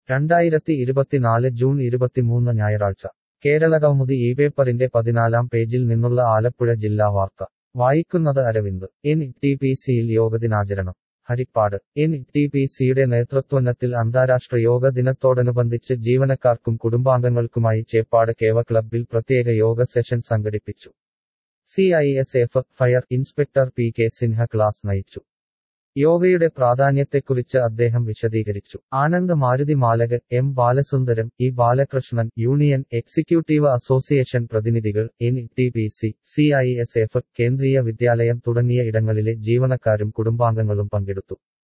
രണ്ടായിരത്തി ഇരുപത്തിനാല് ജൂൺ ഇരുപത്തിമൂന്ന് ഞായറാഴ്ച കേരളകൗമുദി ഈ പേപ്പറിന്റെ പതിനാലാം പേജിൽ നിന്നുള്ള ആലപ്പുഴ ജില്ലാ വാർത്ത വായിക്കുന്നത് അരവിന്ദ് എൻ ടി പി സിയിൽ യോഗദിനാചരണം ഹരിപ്പാട് എൻ ടി പി സിയുടെ നേതൃത്വത്തിൽ അന്താരാഷ്ട്ര യോഗ ദിനത്തോടനുബന്ധിച്ച് ജീവനക്കാർക്കും കുടുംബാംഗങ്ങൾക്കുമായി ചേപ്പാട് കേവ ക്ലബ്ബിൽ പ്രത്യേക യോഗ സെഷൻ സംഘടിപ്പിച്ചു C I S F fire inspector P K Sinha class നയിച്ചു യോഗയുടെ പ്രാധാന്യത്തെക്കുറിച്ച് അദ്ദേഹം വിശദീകരിച്ചു Anand Maruti Malak M Balasundaram E Balakrishnan union executive association പ്രതിനിധികൾ N T P C C I S F Kendriya Vidyalaya തുടങ്ങിയ ഇടങ്ങളിലെ ജീവനക്കാരും കുടുംബാംഗങ്ങളും പങ്കെടുത്തു